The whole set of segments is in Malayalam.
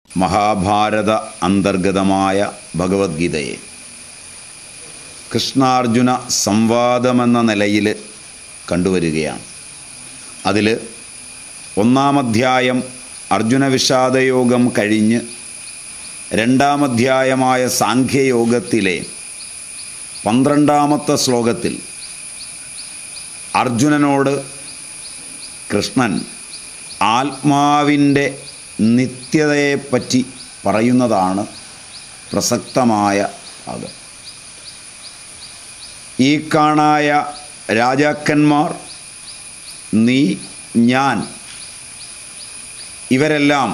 മഹാഭാരത അന്തർഗതമായ ഭഗവത്ഗീതയെ കൃഷ്ണാർജുന സംവാദമെന്ന നിലയിൽ കണ്ടുവരികയാണ് അതിൽ ഒന്നാമധ്യായം അർജുന വിഷാദയോഗം കഴിഞ്ഞ് രണ്ടാമധ്യായമായ സാഖ്യയോഗത്തിലെ പന്ത്രണ്ടാമത്തെ ശ്ലോകത്തിൽ അർജുനനോട് കൃഷ്ണൻ ആത്മാവിൻ്റെ നിത്യതയെപ്പറ്റി പറയുന്നതാണ് പ്രസക്തമായ ഭാഗം ഈ കാണായ രാജാക്കന്മാർ നീ ഞാൻ ഇവരെല്ലാം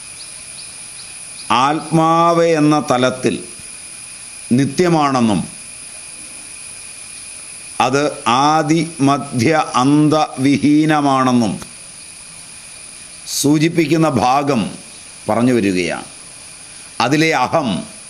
ആത്മാവ് എന്ന തലത്തിൽ നിത്യമാണെന്നും അത് ആദി മധ്യ അന്തവിഹീനമാണെന്നും സൂചിപ്പിക്കുന്ന ഭാഗം പറഞ്ഞു വരികയാണ് അതിലെ അഹം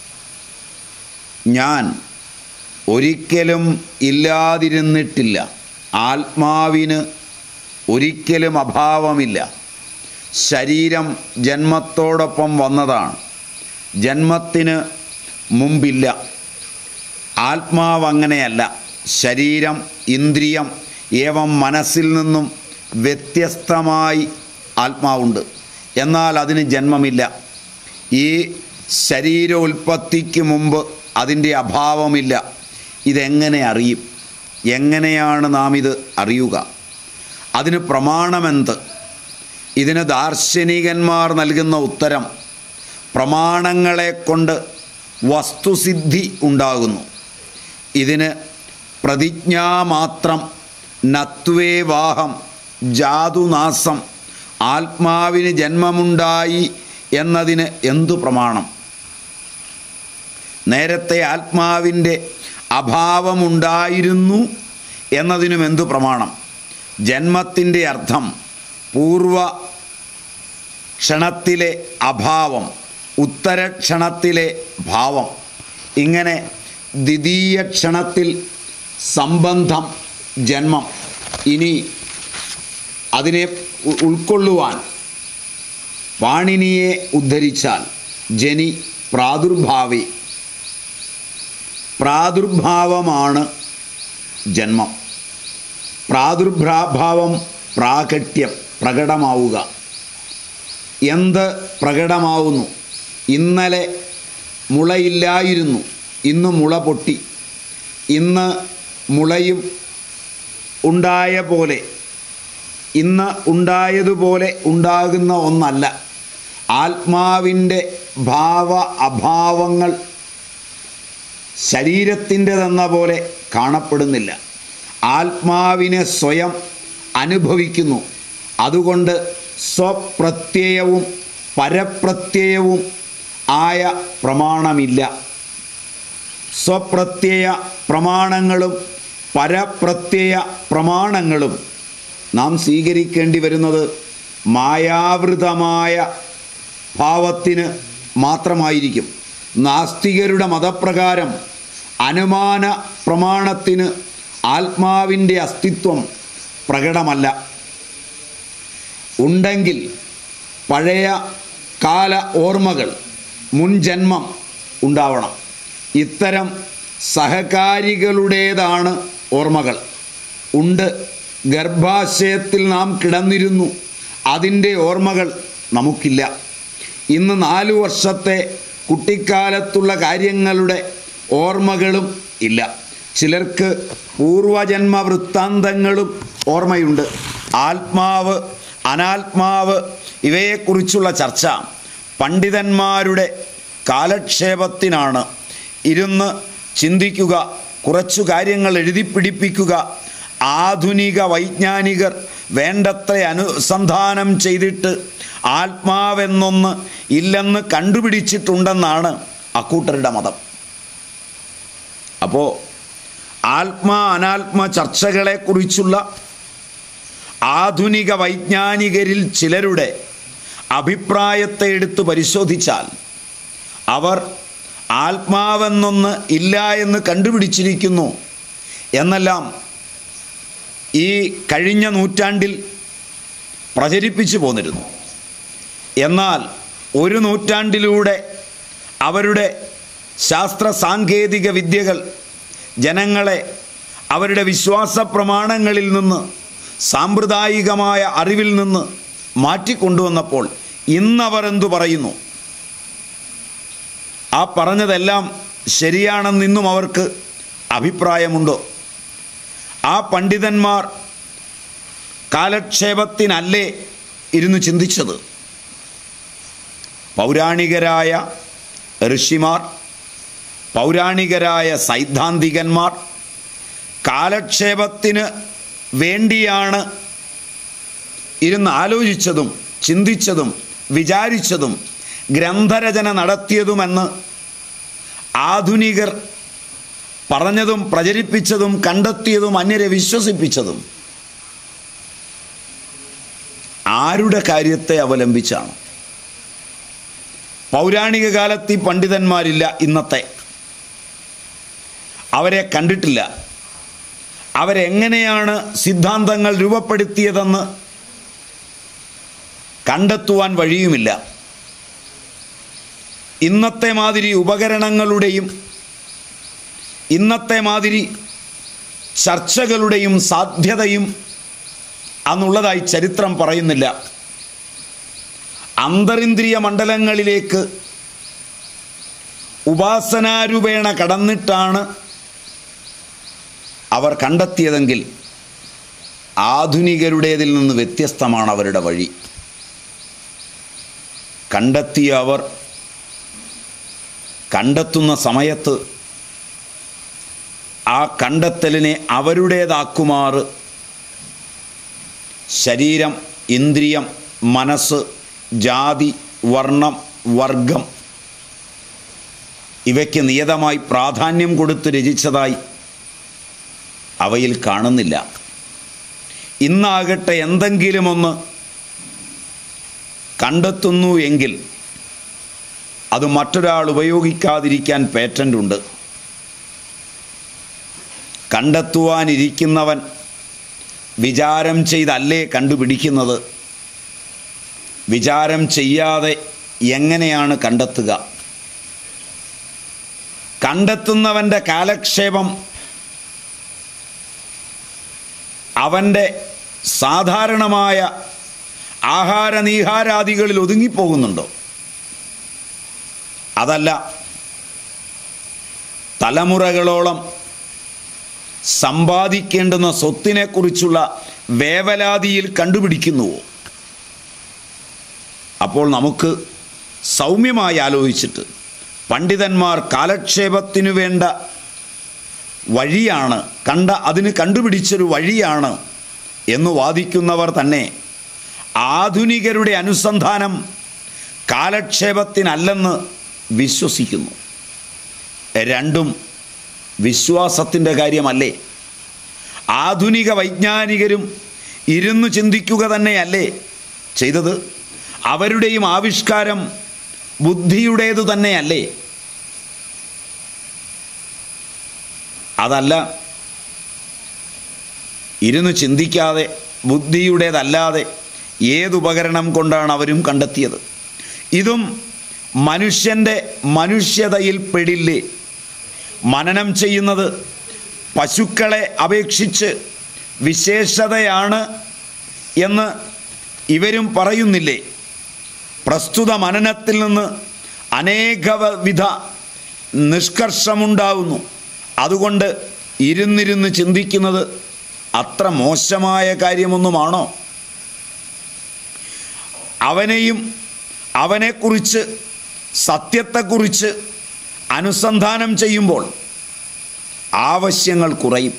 ഞാൻ ഒരിക്കലും ഇല്ലാതിരുന്നിട്ടില്ല ആത്മാവിന് ഒരിക്കലും അഭാവമില്ല ശരീരം ജന്മത്തോടൊപ്പം വന്നതാണ് ജന്മത്തിന് മുമ്പില്ല ആത്മാവ് അങ്ങനെയല്ല ശരീരം ഇന്ദ്രിയം ഏവം മനസ്സിൽ നിന്നും വ്യത്യസ്തമായി ആത്മാവുണ്ട് എന്നാൽ അതിന് ജന്മമില്ല ഈ ശരീരോൽപ്പത്തിക്ക് മുമ്പ് അതിൻ്റെ അഭാവമില്ല ഇതെങ്ങനെ അറിയും എങ്ങനെയാണ് നാം ഇത് അറിയുക അതിന് പ്രമാണമെന്ത് ഇതിന് ദാർശനികന്മാർ നൽകുന്ന ഉത്തരം പ്രമാണങ്ങളെ കൊണ്ട് വസ്തുസിദ്ധി ഉണ്ടാകുന്നു ഇതിന് പ്രതിജ്ഞാമാത്രം നത്വേവാഹം ജാതുനാസം ആത്മാവിന് ജന്മമുണ്ടായി എന്നതിന് എന്തു പ്രമാണം നേരത്തെ ആത്മാവിൻ്റെ അഭാവമുണ്ടായിരുന്നു എന്നതിനും എന്തു പ്രമാണം ജന്മത്തിൻ്റെ അർത്ഥം പൂർവ ക്ഷണത്തിലെ അഭാവം ഉത്തരക്ഷണത്തിലെ ഭാവം ഇങ്ങനെ ദ്വിതീയ ക്ഷണത്തിൽ സംബന്ധം ജന്മം ഇനി അതിനെ ഉ- ഉൾക്കൊള്ളുവാൻ പാണിനിയെ ഉദ്ധരിച്ചാൽ ജനി പ്രാദുർഭാവി പ്രാദുർഭാവമാണ് ജന്മം പ്രാദുർഭാവം പ്രാകട്യം പ്രകടമാവുക എന്ത് പ്രകടമാവുന്നു ഇന്നലെ മുളയില്ലായിരുന്നു ഇന്ന് മുള പൊട്ടി ഇന്ന് മുളയും ഉണ്ടായ പോലെ ഇന്ന് ഉണ്ടായതുപോലെ ഉണ്ടാകുന്ന ഒന്നല്ല ആത്മാവിൻ്റെ ഭാവ അഭാവങ്ങൾ ശരീരത്തിൻ്റെതെന്ന പോലെ കാണപ്പെടുന്നില്ല ആത്മാവിനെ സ്വയം അനുഭവിക്കുന്നു അതുകൊണ്ട് സ്വപ്രത്യയവും പരപ്രത്യയവും ആയ പ്രമാണമില്ല സ്വപ്രത്യയ പ്രമാണങ്ങളും പരപ്രത്യയ പ്രമാണങ്ങളും നാം സ്വീകരിക്കേണ്ടി വരുന്നത് മായാവൃതമായ ഭാവത്തിന് മാത്രമായിരിക്കും നാസ്തികരുടെ മതപ്രകാരം അനുമാന പ്രമാണത്തിന് ആത്മാവിൻ്റെ അസ്തിത്വം പ്രകടമല്ല ഉണ്ടെങ്കിൽ പഴയ കാല ഓർമ്മകൾ മുൻജന്മം ഉണ്ടാവണം ഇത്തരം സഹകാരികളുടേതാണ് ഓർമ്മകൾ ഉണ്ട് ഗർഭാശയത്തിൽ നാം കിടന്നിരുന്നു അതിൻ്റെ ഓർമ്മകൾ നമുക്കില്ല ഇന്ന് നാലു വർഷത്തെ കുട്ടിക്കാലത്തുള്ള കാര്യങ്ങളുടെ ഓർമ്മകളും ഇല്ല ചിലർക്ക് പൂർവജന്മ വൃത്താന്തങ്ങളും ഓർമ്മയുണ്ട് ആത്മാവ് അനാത്മാവ് ഇവയെക്കുറിച്ചുള്ള ചർച്ച പണ്ഡിതന്മാരുടെ കാലക്ഷേപത്തിനാണ് ഇരുന്ന് ചിന്തിക്കുക കുറച്ചു കാര്യങ്ങൾ എഴുതിപ്പിടിപ്പിക്കുക ആധുനിക വൈജ്ഞാനികർ വേണ്ടത്ര അനുസന്ധാനം ചെയ്തിട്ട് ആത്മാവെന്നൊന്ന് ഇല്ലെന്ന് കണ്ടുപിടിച്ചിട്ടുണ്ടെന്നാണ് അക്കൂട്ടരുടെ മതം അപ്പോൾ ആത്മാ അനാത്മ ചർച്ചകളെക്കുറിച്ചുള്ള ആധുനിക വൈജ്ഞാനികരിൽ ചിലരുടെ അഭിപ്രായത്തെ എടുത്ത് പരിശോധിച്ചാൽ അവർ ആത്മാവെന്നൊന്ന് ഇല്ല എന്ന് കണ്ടുപിടിച്ചിരിക്കുന്നു എന്നെല്ലാം ഈ കഴിഞ്ഞ നൂറ്റാണ്ടിൽ പ്രചരിപ്പിച്ചു പോന്നിരുന്നു എന്നാൽ ഒരു നൂറ്റാണ്ടിലൂടെ അവരുടെ ശാസ്ത്ര സാങ്കേതിക വിദ്യകൾ ജനങ്ങളെ അവരുടെ വിശ്വാസ പ്രമാണങ്ങളിൽ നിന്ന് സാമ്പ്രദായികമായ അറിവിൽ നിന്ന് മാറ്റിക്കൊണ്ടുവന്നപ്പോൾ ഇന്നവർ എന്തു പറയുന്നു ആ പറഞ്ഞതെല്ലാം ശരിയാണെന്നിന്നും അവർക്ക് അഭിപ്രായമുണ്ടോ ആ പണ്ഡിതന്മാർ കാലക്ഷേപത്തിനല്ലേ ഇരുന്ന് ചിന്തിച്ചത് പൗരാണികരായ ഋഷിമാർ പൗരാണികരായ സൈദ്ധാന്തികന്മാർ കാലക്ഷേപത്തിന് വേണ്ടിയാണ് ഇരുന്ന് ആലോചിച്ചതും ചിന്തിച്ചതും വിചാരിച്ചതും ഗ്രന്ഥരചന നടത്തിയതുമെന്ന് ആധുനികർ പറഞ്ഞതും പ്രചരിപ്പിച്ചതും കണ്ടെത്തിയതും അന്യരെ വിശ്വസിപ്പിച്ചതും ആരുടെ കാര്യത്തെ അവലംബിച്ചാണ് പൗരാണിക കാലത്ത് ഈ പണ്ഡിതന്മാരില്ല ഇന്നത്തെ അവരെ കണ്ടിട്ടില്ല അവരെങ്ങനെയാണ് സിദ്ധാന്തങ്ങൾ രൂപപ്പെടുത്തിയതെന്ന് കണ്ടെത്തുവാൻ വഴിയുമില്ല ഇന്നത്തെ മാതിരി ഉപകരണങ്ങളുടെയും ഇന്നത്തെ മാതിരി ചർച്ചകളുടെയും സാധ്യതയും അന്നുള്ളതായി ചരിത്രം പറയുന്നില്ല അന്തരിന്ദ്രിയ മണ്ഡലങ്ങളിലേക്ക് ഉപാസനാരൂപേണ കടന്നിട്ടാണ് അവർ കണ്ടെത്തിയതെങ്കിൽ ആധുനികരുടേതിൽ നിന്ന് വ്യത്യസ്തമാണ് അവരുടെ വഴി കണ്ടെത്തിയ അവർ കണ്ടെത്തുന്ന സമയത്ത് ആ കണ്ടെത്തലിനെ അവരുടേതാക്കുമാറ് ശരീരം ഇന്ദ്രിയം മനസ്സ് ജാതി വർണ്ണം വർഗം ഇവയ്ക്ക് നിയതമായി പ്രാധാന്യം കൊടുത്ത് രചിച്ചതായി അവയിൽ കാണുന്നില്ല ഇന്നാകട്ടെ എന്തെങ്കിലും ഒന്ന് കണ്ടെത്തുന്നു എങ്കിൽ അത് മറ്റൊരാൾ ഉപയോഗിക്കാതിരിക്കാൻ പേറ്റൻ്റ് ഉണ്ട് കണ്ടെത്തുവാനിരിക്കുന്നവൻ വിചാരം ചെയ്തല്ലേ കണ്ടുപിടിക്കുന്നത് വിചാരം ചെയ്യാതെ എങ്ങനെയാണ് കണ്ടെത്തുക കണ്ടെത്തുന്നവൻ്റെ കാലക്ഷേപം അവൻ്റെ സാധാരണമായ ആഹാര നീഹാരാദികളിൽ ഒതുങ്ങിപ്പോകുന്നുണ്ടോ അതല്ല തലമുറകളോളം സമ്പാദിക്കേണ്ടുന്ന സ്വത്തിനെക്കുറിച്ചുള്ള വേവലാതിയിൽ കണ്ടുപിടിക്കുന്നുവോ അപ്പോൾ നമുക്ക് സൗമ്യമായി ആലോചിച്ചിട്ട് പണ്ഡിതന്മാർ കാലക്ഷേപത്തിനു വേണ്ട വഴിയാണ് കണ്ട അതിന് കണ്ടുപിടിച്ചൊരു വഴിയാണ് എന്ന് വാദിക്കുന്നവർ തന്നെ ആധുനികരുടെ അനുസന്ധാനം കാലക്ഷേപത്തിനല്ലെന്ന് വിശ്വസിക്കുന്നു രണ്ടും വിശ്വാസത്തിൻ്റെ കാര്യമല്ലേ ആധുനിക വൈജ്ഞാനികരും ഇരുന്ന് ചിന്തിക്കുക തന്നെയല്ലേ ചെയ്തത് അവരുടെയും ആവിഷ്കാരം ബുദ്ധിയുടേതു തന്നെയല്ലേ അതല്ല ഇരുന്ന് ചിന്തിക്കാതെ ബുദ്ധിയുടേതല്ലാതെ ഏതുപകരണം കൊണ്ടാണ് അവരും കണ്ടെത്തിയത് ഇതും മനുഷ്യൻ്റെ മനുഷ്യതയിൽ പെടില്ലേ മനനം ചെയ്യുന്നത് പശുക്കളെ അപേക്ഷിച്ച് വിശേഷതയാണ് എന്ന് ഇവരും പറയുന്നില്ലേ പ്രസ്തുത മനനത്തിൽ നിന്ന് അനേകവിധ നിഷ്കർഷമുണ്ടാവുന്നു അതുകൊണ്ട് ഇരുന്നിരുന്ന് ചിന്തിക്കുന്നത് അത്ര മോശമായ കാര്യമൊന്നുമാണോ അവനെയും അവനെക്കുറിച്ച് സത്യത്തെക്കുറിച്ച് അനുസന്ധാനം ചെയ്യുമ്പോൾ ആവശ്യങ്ങൾ കുറയും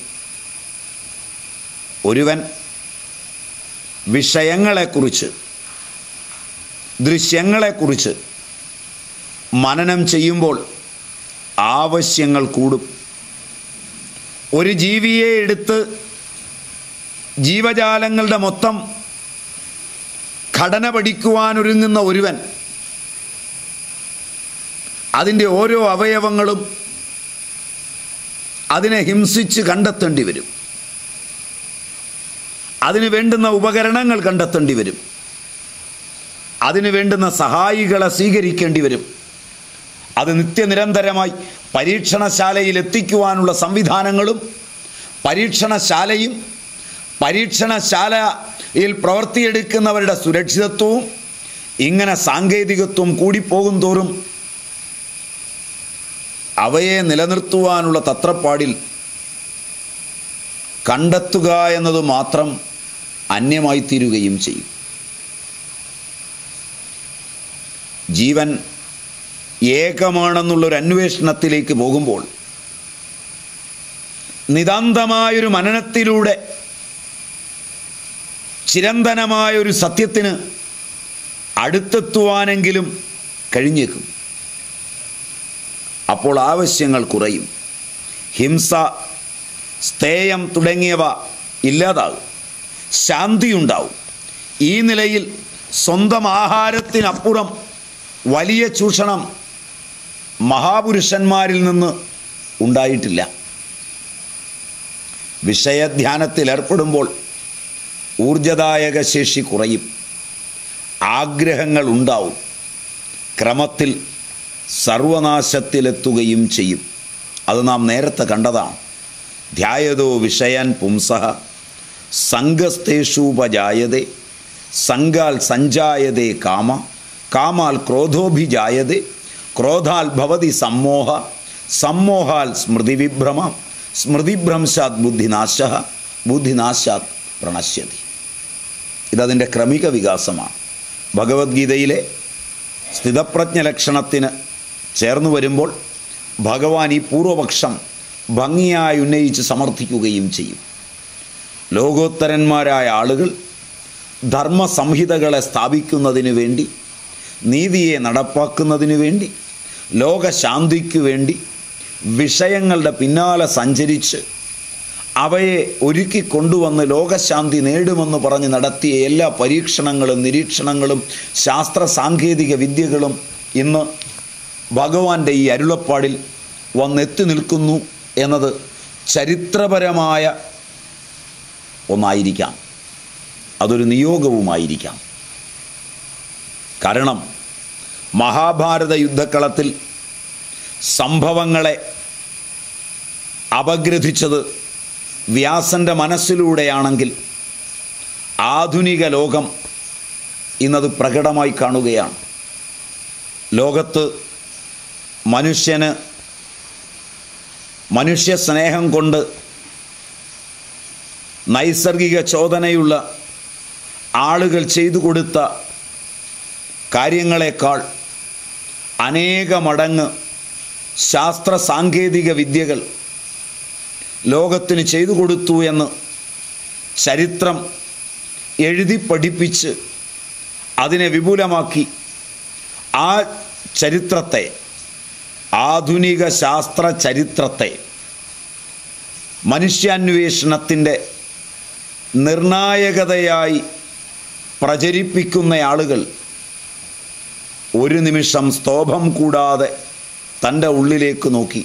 ഒരുവൻ വിഷയങ്ങളെക്കുറിച്ച് ദൃശ്യങ്ങളെക്കുറിച്ച് മനനം ചെയ്യുമ്പോൾ ആവശ്യങ്ങൾ കൂടും ഒരു ജീവിയെ എടുത്ത് ജീവജാലങ്ങളുടെ മൊത്തം ഘടന പഠിക്കുവാനൊരുങ്ങുന്ന ഒരുവൻ അതിൻ്റെ ഓരോ അവയവങ്ങളും അതിനെ ഹിംസിച്ച് കണ്ടെത്തേണ്ടി വരും അതിന് വേണ്ടുന്ന ഉപകരണങ്ങൾ കണ്ടെത്തേണ്ടി വരും അതിനു വേണ്ടുന്ന സഹായികളെ സ്വീകരിക്കേണ്ടി വരും അത് നിത്യനിരന്തരമായി പരീക്ഷണശാലയിൽ എത്തിക്കുവാനുള്ള സംവിധാനങ്ങളും പരീക്ഷണശാലയും പരീക്ഷണശാലയിൽ പ്രവർത്തിയെടുക്കുന്നവരുടെ സുരക്ഷിതത്വവും ഇങ്ങനെ സാങ്കേതികത്വം കൂടിപ്പോകും തോറും അവയെ നിലനിർത്തുവാനുള്ള തത്രപ്പാടിൽ കണ്ടെത്തുക എന്നത് മാത്രം അന്യമായി തീരുകയും ചെയ്യും ജീവൻ ഏകമാണെന്നുള്ളൊരു അന്വേഷണത്തിലേക്ക് പോകുമ്പോൾ നിതാന്തമായൊരു മനനത്തിലൂടെ ചിരന്തനമായൊരു സത്യത്തിന് അടുത്തെത്തുവാനെങ്കിലും കഴിഞ്ഞേക്കും അപ്പോൾ ആവശ്യങ്ങൾ കുറയും ഹിംസ സ്തേയം തുടങ്ങിയവ ഇല്ലാതാകും ശാന്തിയുണ്ടാവും ഈ നിലയിൽ സ്വന്തം ആഹാരത്തിനപ്പുറം വലിയ ചൂഷണം മഹാപുരുഷന്മാരിൽ നിന്ന് ഉണ്ടായിട്ടില്ല വിഷയധ്യാനത്തിൽ ഏർപ്പെടുമ്പോൾ ഊർജദായക ശേഷി കുറയും ആഗ്രഹങ്ങൾ ഉണ്ടാവും ക്രമത്തിൽ സർവനാശത്തിലെത്തുകയും ചെയ്യും അത് നാം നേരത്തെ കണ്ടതാണ് ധ്യായതോ വിഷയാൻ പുംസഹ സംഘസ്തേഷൂപജായതേ സംഘാൽ സഞ്ജായതേ കാമ കാമാൽ ക്രോധോഭിജായതേ ക്രോധാൽ ഭവതി സമ്മോഹ സമ്മോഹാൽ സ്മൃതിവിഭ്രമ സ്മൃതിഭ്രംശാത് ബുദ്ധിനാശ ബുദ്ധിനാശാത് പ്രണശ്യതി ഇതതിൻ്റെ ക്രമിക വികാസമാണ് ഭഗവത്ഗീതയിലെ സ്ഥിതപ്രജ്ഞ ലക്ഷണത്തിന് ചേർന്ന് വരുമ്പോൾ ഭഗവാൻ ഈ പൂർവപക്ഷം ഭംഗിയായി ഉന്നയിച്ച് സമർത്ഥിക്കുകയും ചെയ്യും ലോകോത്തരന്മാരായ ആളുകൾ ധർമ്മസംഹിതകളെ സ്ഥാപിക്കുന്നതിന് വേണ്ടി നീതിയെ നടപ്പാക്കുന്നതിന് വേണ്ടി ലോകശാന്തിക്കു വേണ്ടി വിഷയങ്ങളുടെ പിന്നാലെ സഞ്ചരിച്ച് അവയെ ഒരുക്കി കൊണ്ടുവന്ന് ലോകശാന്തി നേടുമെന്ന് പറഞ്ഞ് നടത്തിയ എല്ലാ പരീക്ഷണങ്ങളും നിരീക്ഷണങ്ങളും ശാസ്ത്ര സാങ്കേതിക വിദ്യകളും ഇന്ന് ഭഗവാന്റെ ഈ അരുളപ്പാടിൽ വന്നെത്തി നിൽക്കുന്നു എന്നത് ചരിത്രപരമായ ഒന്നായിരിക്കാം അതൊരു നിയോഗവുമായിരിക്കാം കാരണം മഹാഭാരത യുദ്ധക്കളത്തിൽ സംഭവങ്ങളെ അപഗ്രഥിച്ചത് വ്യാസൻ്റെ മനസ്സിലൂടെയാണെങ്കിൽ ആധുനിക ലോകം ഇന്നത് പ്രകടമായി കാണുകയാണ് ലോകത്ത് മനുഷ്യന് മനുഷ്യ സ്നേഹം കൊണ്ട് നൈസർഗിക ചോദനയുള്ള ആളുകൾ ചെയ്തു കൊടുത്ത കാര്യങ്ങളെക്കാൾ അനേക മടങ്ങ് ശാസ്ത്ര സാങ്കേതിക വിദ്യകൾ ലോകത്തിന് ചെയ്തു കൊടുത്തു എന്ന് ചരിത്രം എഴുതി പഠിപ്പിച്ച് അതിനെ വിപുലമാക്കി ആ ചരിത്രത്തെ ആധുനിക ശാസ്ത്ര ചരിത്രത്തെ മനുഷ്യാന്വേഷണത്തിൻ്റെ നിർണായകതയായി പ്രചരിപ്പിക്കുന്ന ആളുകൾ ഒരു നിമിഷം സ്തോഭം കൂടാതെ തൻ്റെ ഉള്ളിലേക്ക് നോക്കി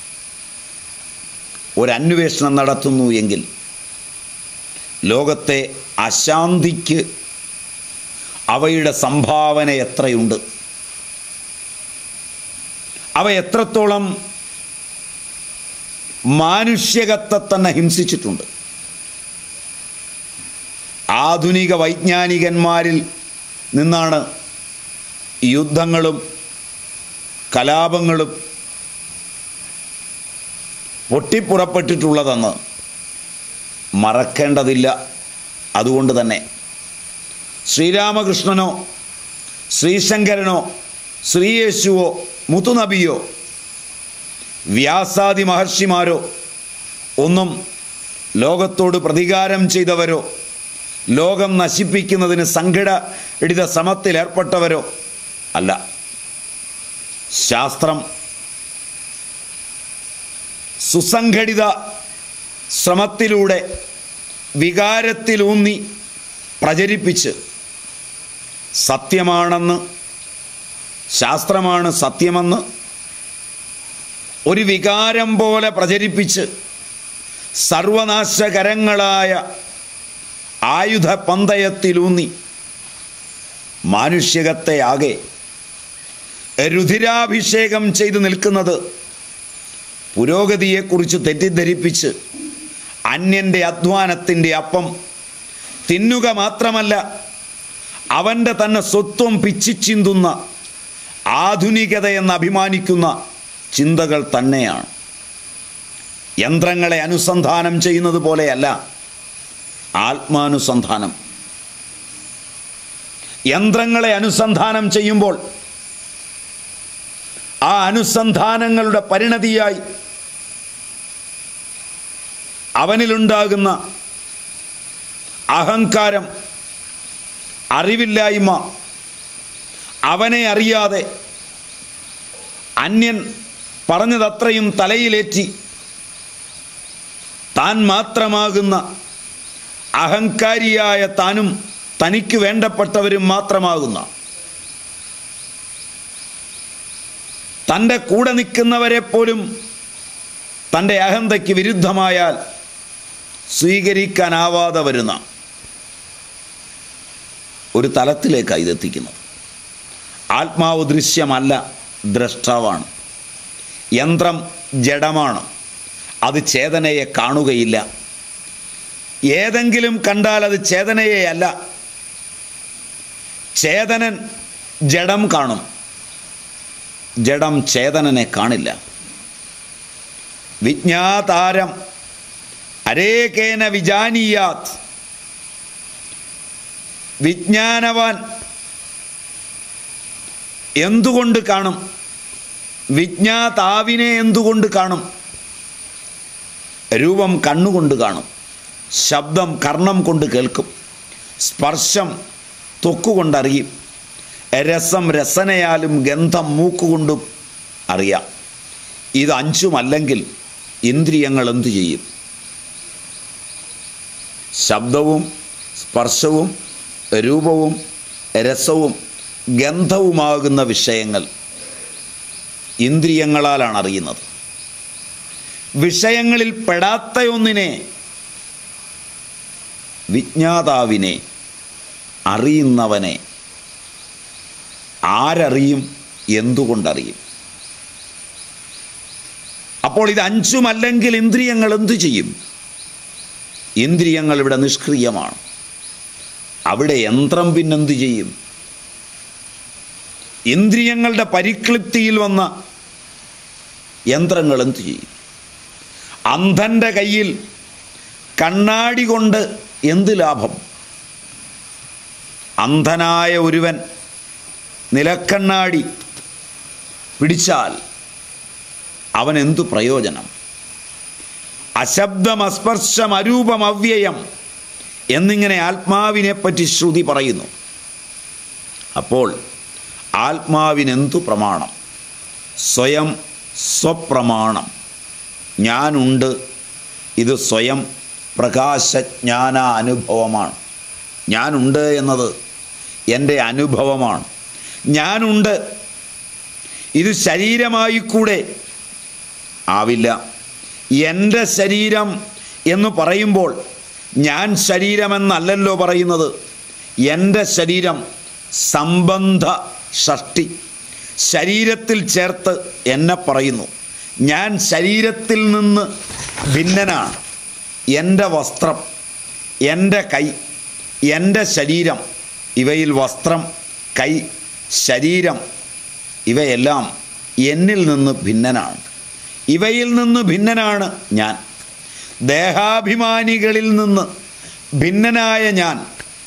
ഒരന്വേഷണം നടത്തുന്നു എങ്കിൽ ലോകത്തെ അശാന്തിക്ക് അവയുടെ സംഭാവന എത്രയുണ്ട് അവ എത്രത്തോളം മാനുഷ്യകത്തെ തന്നെ ഹിംസിച്ചിട്ടുണ്ട് ആധുനിക വൈജ്ഞാനികന്മാരിൽ നിന്നാണ് യുദ്ധങ്ങളും കലാപങ്ങളും പൊട്ടിപ്പുറപ്പെട്ടിട്ടുള്ളതെന്ന് മറക്കേണ്ടതില്ല അതുകൊണ്ട് തന്നെ ശ്രീരാമകൃഷ്ണനോ ശ്രീശങ്കരനോ ശ്രീയേശുവോ മുത്തുനബിയോ വ്യാസാദി മഹർഷിമാരോ ഒന്നും ലോകത്തോട് പ്രതികാരം ചെയ്തവരോ ലോകം നശിപ്പിക്കുന്നതിന് സംഘടിത ശ്രമത്തിൽ ഏർപ്പെട്ടവരോ അല്ല ശാസ്ത്രം സുസംഘടിത ശ്രമത്തിലൂടെ വികാരത്തിലൂന്നി പ്രചരിപ്പിച്ച് സത്യമാണെന്ന് ശാസ്ത്രമാണ് സത്യമെന്ന് ഒരു വികാരം പോലെ പ്രചരിപ്പിച്ച് സർവനാശകരങ്ങളായ ആയുധ പന്തയത്തിലൂന്നി മാനുഷ്യകത്തെ ആകെ രുധിരാഭിഷേകം ചെയ്ത് നിൽക്കുന്നത് പുരോഗതിയെക്കുറിച്ച് തെറ്റിദ്ധരിപ്പിച്ച് അന്യൻ്റെ അധ്വാനത്തിൻ്റെ അപ്പം തിന്നുക മാത്രമല്ല അവൻ്റെ തന്നെ സ്വത്വം പിച്ചിച്ചിന്തുന്ന ആധുനികതയെന്ന് അഭിമാനിക്കുന്ന ചിന്തകൾ തന്നെയാണ് യന്ത്രങ്ങളെ അനുസന്ധാനം ചെയ്യുന്നത് പോലെയല്ല ആത്മാനുസന്ധാനം യന്ത്രങ്ങളെ അനുസന്ധാനം ചെയ്യുമ്പോൾ ആ അനുസന്ധാനങ്ങളുടെ പരിണതിയായി അവനിലുണ്ടാകുന്ന അഹങ്കാരം അറിവില്ലായ്മ അവനെ അറിയാതെ അന്യൻ പറഞ്ഞതത്രയും തലയിലേറ്റി താൻ മാത്രമാകുന്ന അഹങ്കാരിയായ താനും തനിക്ക് വേണ്ടപ്പെട്ടവരും മാത്രമാകുന്ന തൻ്റെ കൂടെ നിൽക്കുന്നവരെ പോലും തൻ്റെ അഹന്തയ്ക്ക് വിരുദ്ധമായാൽ സ്വീകരിക്കാനാവാതെ വരുന്ന ഒരു തലത്തിലേക്കാണ് ഇതെത്തിക്കുന്നത് ആത്മാവ് ദൃശ്യമല്ല ദ്രഷ്ടാവാണ് യന്ത്രം ജഡമാണ് അത് ചേതനയെ കാണുകയില്ല ഏതെങ്കിലും കണ്ടാൽ അത് ചേതനയെയല്ല ചേതനൻ ജഡം കാണും ജഡം ചേതനനെ കാണില്ല വിജ്ഞാതാരം അരേകേന വിജാനീയാത് വിജ്ഞാനവാൻ എന്തുകൊണ്ട് കാണും വിജ്ഞാതാവിനെ എന്തുകൊണ്ട് കാണും രൂപം കണ്ണുകൊണ്ട് കാണും ശബ്ദം കർണം കൊണ്ട് കേൾക്കും സ്പർശം തൊക്കുകൊണ്ടറിയും രസം രസനയാലും ഗന്ധം മൂക്കുകൊണ്ടും അറിയാം ഇത് അഞ്ചുമല്ലെങ്കിൽ ഇന്ദ്രിയങ്ങൾ എന്തു ചെയ്യും ശബ്ദവും സ്പർശവും രൂപവും രസവും ഗന്ധവുമാകുന്ന വിഷയങ്ങൾ ഇന്ദ്രിയങ്ങളാലാണ് അറിയുന്നത് വിഷയങ്ങളിൽ പെടാത്ത ഒന്നിനെ വിജ്ഞാതാവിനെ അറിയുന്നവനെ ആരറിയും എന്തുകൊണ്ടറിയും അപ്പോൾ ഇത് അഞ്ചുമല്ലെങ്കിൽ ഇന്ദ്രിയങ്ങൾ എന്തു ചെയ്യും ഇന്ദ്രിയങ്ങൾ ഇവിടെ നിഷ്ക്രിയമാണ് അവിടെ യന്ത്രം പിന്നെന്തു ചെയ്യും ഇന്ദ്രിയങ്ങളുടെ പരിക്ലിപ്തിയിൽ വന്ന യന്ത്രങ്ങൾ എന്തു ചെയ്യും അന്ധൻ്റെ കയ്യിൽ കണ്ണാടി കൊണ്ട് എന്ത് ലാഭം അന്ധനായ ഒരുവൻ നിലക്കണ്ണാടി പിടിച്ചാൽ അവൻ എന്തു പ്രയോജനം അശബ്ദം അസ്പർശം അരൂപം അവ്യയം എന്നിങ്ങനെ ആത്മാവിനെപ്പറ്റി ശ്രുതി പറയുന്നു അപ്പോൾ ആത്മാവിനെന്തു പ്രമാണം സ്വയം സ്വപ്രമാണം ഞാനുണ്ട് ഇത് സ്വയം പ്രകാശജ്ഞാന അനുഭവമാണ് ഞാനുണ്ട് എന്നത് എൻ്റെ അനുഭവമാണ് ഞാനുണ്ട് ഇത് ശരീരമായി കൂടെ ആവില്ല എൻ്റെ ശരീരം എന്ന് പറയുമ്പോൾ ഞാൻ ശരീരമെന്നല്ലല്ലോ പറയുന്നത് എൻ്റെ ശരീരം സംബന്ധ ഷഷ്ടി ശരീരത്തിൽ ചേർത്ത് എന്നെ പറയുന്നു ഞാൻ ശരീരത്തിൽ നിന്ന് ഭിന്നനാണ് എൻ്റെ വസ്ത്രം എൻ്റെ കൈ എൻ്റെ ശരീരം ഇവയിൽ വസ്ത്രം കൈ ശരീരം ഇവയെല്ലാം എന്നിൽ നിന്ന് ഭിന്നനാണ് ഇവയിൽ നിന്ന് ഭിന്നനാണ് ഞാൻ ദേഹാഭിമാനികളിൽ നിന്ന് ഭിന്നനായ ഞാൻ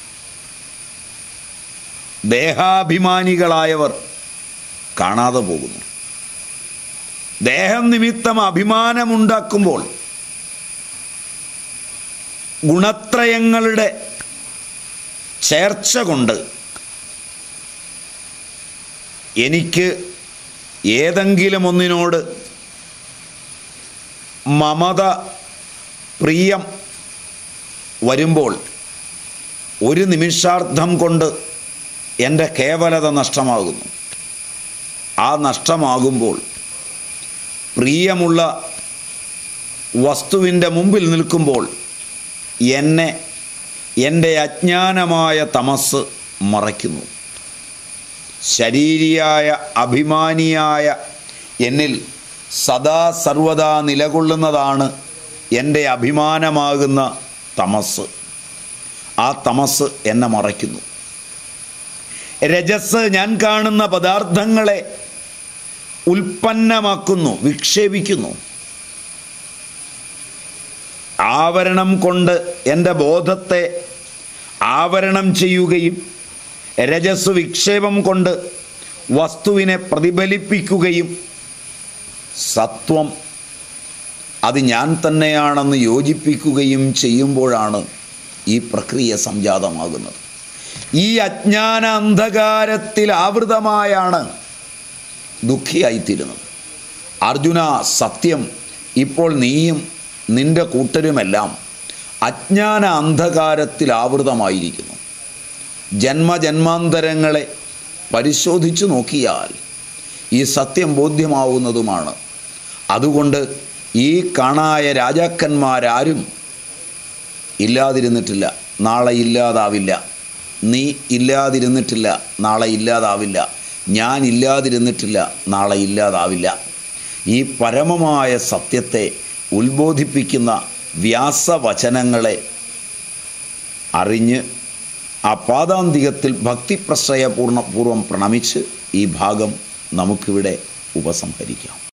ദേഹാഭിമാനികളായവർ കാണാതെ പോകുന്നു ദേഹം നിമിത്തം അഭിമാനമുണ്ടാക്കുമ്പോൾ ഗുണത്രയങ്ങളുടെ ചേർച്ച കൊണ്ട് എനിക്ക് ഏതെങ്കിലും ഒന്നിനോട് മമത പ്രിയം വരുമ്പോൾ ഒരു നിമിഷാർത്ഥം കൊണ്ട് എൻ്റെ കേവലത നഷ്ടമാകുന്നു ആ നഷ്ടമാകുമ്പോൾ പ്രിയമുള്ള വസ്തുവിൻ്റെ മുമ്പിൽ നിൽക്കുമ്പോൾ എന്നെ എൻ്റെ അജ്ഞാനമായ തമസ് മറയ്ക്കുന്നു ശരീരിയായ അഭിമാനിയായ എന്നിൽ സദാ സർവദാ നിലകൊള്ളുന്നതാണ് എൻ്റെ അഭിമാനമാകുന്ന തമസ് ആ തമസ് എന്നെ മറയ്ക്കുന്നു രജസ് ഞാൻ കാണുന്ന പദാർത്ഥങ്ങളെ ഉൽപ്പന്നമാക്കുന്നു വിക്ഷേപിക്കുന്നു ആവരണം കൊണ്ട് എൻ്റെ ബോധത്തെ ആവരണം ചെയ്യുകയും രജസ് വിക്ഷേപം കൊണ്ട് വസ്തുവിനെ പ്രതിഫലിപ്പിക്കുകയും സത്വം അത് ഞാൻ തന്നെയാണെന്ന് യോജിപ്പിക്കുകയും ചെയ്യുമ്പോഴാണ് ഈ പ്രക്രിയ സംജാതമാകുന്നത് ഈ അജ്ഞാന അന്ധകാരത്തിൽ ആവൃതമായാണ് ദുഃഖിയായിത്തീരുന്നത് അർജുന സത്യം ഇപ്പോൾ നീയും നിന്റെ കൂട്ടരുമെല്ലാം അജ്ഞാന അന്ധകാരത്തിൽ ആവൃതമായിരിക്കുന്നു ജന്മജന്മാന്തരങ്ങളെ പരിശോധിച്ചു നോക്കിയാൽ ഈ സത്യം ബോധ്യമാവുന്നതുമാണ് അതുകൊണ്ട് ഈ കാണായ രാജാക്കന്മാരാരും ഇല്ലാതിരുന്നിട്ടില്ല നാളെ ഇല്ലാതാവില്ല നീ ഇല്ലാതിരുന്നിട്ടില്ല നാളെ ഇല്ലാതാവില്ല ഞാൻ ഇല്ലാതിരുന്നിട്ടില്ല നാളെ ഇല്ലാതാവില്ല ഈ പരമമായ സത്യത്തെ ഉത്ബോധിപ്പിക്കുന്ന വ്യാസവചനങ്ങളെ അറിഞ്ഞ് ആ പാദാന്തികത്തിൽ ഭക്തിപ്രശ്രയപൂർണ്ണ പൂർവ്വം പ്രണമിച്ച് ഈ ഭാഗം നമുക്കിവിടെ ഉപസംഹരിക്കാം